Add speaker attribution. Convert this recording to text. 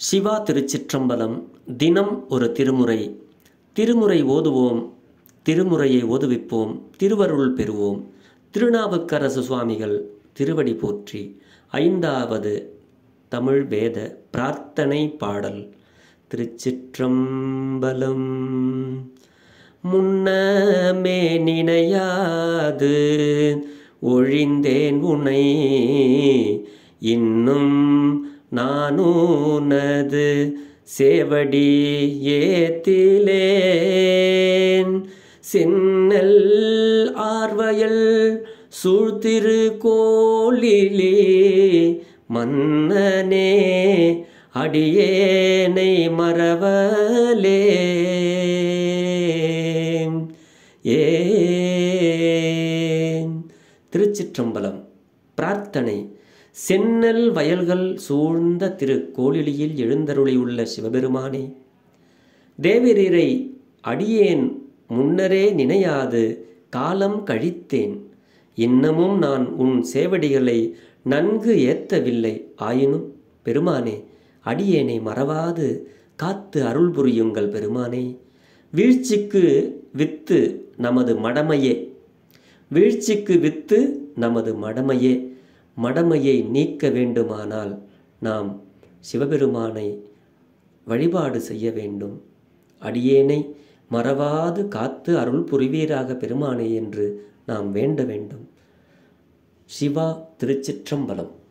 Speaker 1: சிவா திருச்சிற்றம்பலம் தினம் ஒரு திருமுறை திருமுறை ஓதுவோம் திருமுறையை ஓதுவிப்போம் திருவருள் பெறுவோம் திருநாவுக்கரசு சுவாமிகள் திருவடி போற்றி ஐந்தாவது தமிழ் வேத பிரார்த்தனை பாடல் திருச்சிற்றம்பலம் முன்னமே நினையாது ஒழிந்தேன் உனை இன்னும் நானூனது சேவடி ஏத்திலேன் சின்னல் ஆர்வயல் சூழ்திரு கோலிலே மன்னனே அடியேனை மறவலே ஏன் திருச்சிற்றம்பலம் பிரார்த்தனை சென்னல் வயல்கள் சூழ்ந்த திரு கோளிலியில் எழுந்தருளியுள்ள சிவபெருமானே தேவரீரை அடியேன் முன்னரே நினையாது காலம் கழித்தேன் இன்னமும் நான் உன் சேவடிகளை நன்கு ஏத்தவில்லை ஆயினும் பெருமானே அடியேனை மறவாது காத்து அருள் புரியுங்கள் பெருமானே வீழ்ச்சிக்கு வித்து நமது மடமையே வீழ்ச்சிக்கு வித்து நமது மடமையே மடமையை நீக்க வேண்டுமானால் நாம் சிவபெருமானை வழிபாடு செய்ய வேண்டும் அடியேனை மறவாது காத்து அருள் புரிவீராக பெருமானே என்று நாம் வேண்ட வேண்டும் சிவா திருச்சிற்றம்பலம்